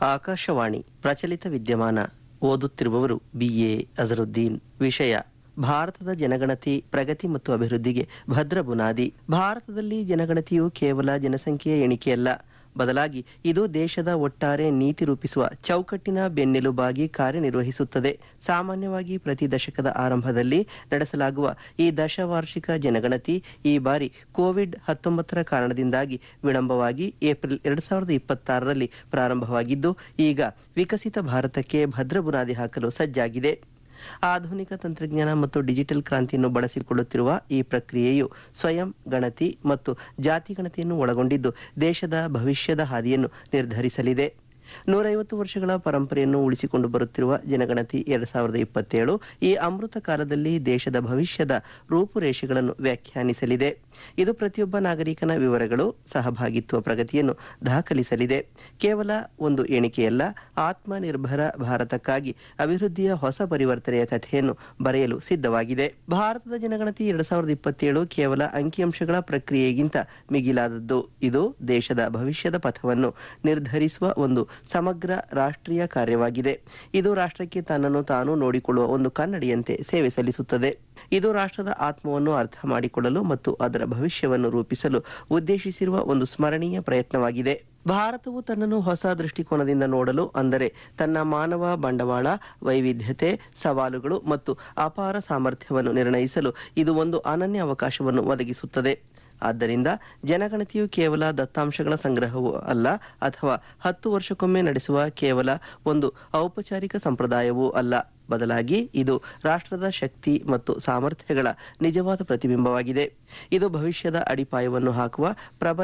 ಆಕಾಶವಾಣಿ ಪ್ರಚಲಿತ ವಿದ್ಯಮಾನ ಓದುತ್ತಿರುವವರು ಬಿಎ ಅಜರುದ್ದೀನ್ ವಿಷಯ ಭಾರತದ ಜನಗಣತಿ ಪ್ರಗತಿ ಮತ್ತು ಅಭಿವೃದ್ಧಿಗೆ ಭದ್ರ ಬುನಾದಿ ಭಾರತದಲ್ಲಿ ಜನಗಣತಿಯು ಕೇವಲ ಜನಸಂಖ್ಯೆಯ ಎಣಿಕೆಯಲ್ಲ ಬದಲಾಗಿ ಇದು ದೇಶದ ಒಟ್ಟಾರೆ ನೀತಿ ರೂಪಿಸುವ ಚೌಕಟ್ಟಿನ ಬೆನ್ನೆಲುಬಾಗಿ ಕಾರ್ಯನಿರ್ವಹಿಸುತ್ತದೆ ಸಾಮಾನ್ಯವಾಗಿ ಪ್ರತಿ ದಶಕದ ಆರಂಭದಲ್ಲಿ ನಡೆಸಲಾಗುವ ಈ ದಶವಾರ್ಷಿಕ ಜನಗಣತಿ ಈ ಬಾರಿ ಕೋವಿಡ್ ಹತ್ತೊಂಬತ್ತರ ಕಾರಣದಿಂದಾಗಿ ವಿಳಂಬವಾಗಿ ಏಪ್ರಿಲ್ ಎರಡ್ ಸಾವಿರದ ಇಪ್ಪತ್ತಾರರಲ್ಲಿ ಪ್ರಾರಂಭವಾಗಿದ್ದು ಈಗ ವಿಕಸಿತ ಭಾರತಕ್ಕೆ ಭದ್ರ ಬುನಾದಿ ಹಾಕಲು ಸಜ್ಜಾಗಿದೆ ಆಧುನಿಕ ತಂತ್ರಜ್ಞಾನ ಮತ್ತು ಡಿಜಿಟಲ್ ಕ್ರಾಂತಿಯನ್ನು ಬಳಸಿಕೊಳ್ಳುತ್ತಿರುವ ಈ ಪ್ರಕ್ರಿಯೆಯು ಸ್ವಯಂ ಗಣತಿ ಮತ್ತು ಜಾತಿ ಗಣತಿಯನ್ನು ಒಳಗೊಂಡಿದ್ದು ದೇಶದ ಭವಿಷ್ಯದ ಹಾದಿಯನ್ನು ನಿರ್ಧರಿಸಲಿದೆ ನೂರೈವತ್ತು ವರ್ಷಗಳ ಪರಂಪರೆಯನ್ನು ಉಳಿಸಿಕೊಂಡು ಬರುತ್ತಿರುವ ಜನಗಣತಿ ಎರಡ್ ಸಾವಿರದ ಇಪ್ಪತ್ತೇಳು ಈ ಅಮೃತ ಕಾಲದಲ್ಲಿ ದೇಶದ ಭವಿಷ್ಯದ ರೂಪುರೇಷೆಗಳನ್ನು ವ್ಯಾಖ್ಯಾನಿಸಲಿದೆ ಇದು ಪ್ರತಿಯೊಬ್ಬ ನಾಗರಿಕನ ವಿವರಗಳು ಸಹಭಾಗಿತ್ವ ಪ್ರಗತಿಯನ್ನು ದಾಖಲಿಸಲಿದೆ ಕೇವಲ ಒಂದು ಎಣಿಕೆಯಲ್ಲ ಆತ್ಮನಿರ್ಭರ ಭಾರತಕ್ಕಾಗಿ ಅಭಿವೃದ್ಧಿಯ ಹೊಸ ಪರಿವರ್ತನೆಯ ಕಥೆಯನ್ನು ಬರೆಯಲು ಸಿದ್ಧವಾಗಿದೆ ಭಾರತದ ಜನಗಣತಿ ಎರಡ್ ಸಾವಿರದ ಇಪ್ಪತ್ತೇಳು ಕೇವಲ ಅಂಕಿಅಂಶಗಳ ಪ್ರಕ್ರಿಯೆಗಿಂತ ಮಿಗಿಲಾದದ್ದು ಇದು ದೇಶದ ಭವಿಷ್ಯದ ಪಥವನ್ನು ನಿರ್ಧರಿಸುವ ಒಂದು ಸಮಗ್ರ ರಾಷ್ಟ್ರೀಯ ಕಾರ್ಯವಾಗಿದೆ ಇದು ರಾಷ್ಟ್ರಕ್ಕೆ ತನ್ನನ್ನು ತಾನು ನೋಡಿಕೊಳ್ಳುವ ಒಂದು ಕನ್ನಡಿಯಂತೆ ಸೇವೆ ಸಲ್ಲಿಸುತ್ತದೆ ಇದು ರಾಷ್ಟ್ರದ ಆತ್ಮವನ್ನು ಅರ್ಥ ಮಾಡಿಕೊಳ್ಳಲು ಮತ್ತು ಅದರ ಭವಿಷ್ಯವನ್ನು ರೂಪಿಸಲು ಉದ್ದೇಶಿಸಿರುವ ಒಂದು ಸ್ಮರಣೀಯ ಪ್ರಯತ್ನವಾಗಿದೆ ಭಾರತವು ತನ್ನನ್ನು ಹೊಸ ದೃಷ್ಟಿಕೋನದಿಂದ ನೋಡಲು ಅಂದರೆ ತನ್ನ ಮಾನವ ಬಂಡವಾಳ ವೈವಿಧ್ಯತೆ ಸವಾಲುಗಳು ಮತ್ತು ಅಪಾರ ಸಾಮರ್ಥ್ಯವನ್ನು ನಿರ್ಣಯಿಸಲು ಇದು ಒಂದು ಅನನ್ಯ ಅವಕಾಶವನ್ನು ಒದಗಿಸುತ್ತದೆ ಆದ್ದರಿಂದ ಜನಗಣತಿಯು ಕೇವಲ ದತ್ತಾಂಶಗಳ ಸಂಗ್ರಹವೂ ಅಲ್ಲ ಅಥವಾ ಹತ್ತು ವರ್ಷಕ್ಕೊಮ್ಮೆ ನಡೆಸುವ ಕೇವಲ ಒಂದು ಔಪಚಾರಿಕ ಸಂಪ್ರದಾಯವೂ ಅಲ್ಲ ಬದಲಾಗಿ ಇದು ರಾಷ್ಟ್ರದ ಶಕ್ತಿ ಮತ್ತು ಸಾಮರ್ಥ್ಯಗಳ ನಿಜವಾದ ಪ್ರತಿಬಿಂಬವಾಗಿದೆ ಇದು ಭವಿಷ್ಯದ ಅಡಿಪಾಯವನ್ನು ಹಾಕುವ ಪ್ರಬಲ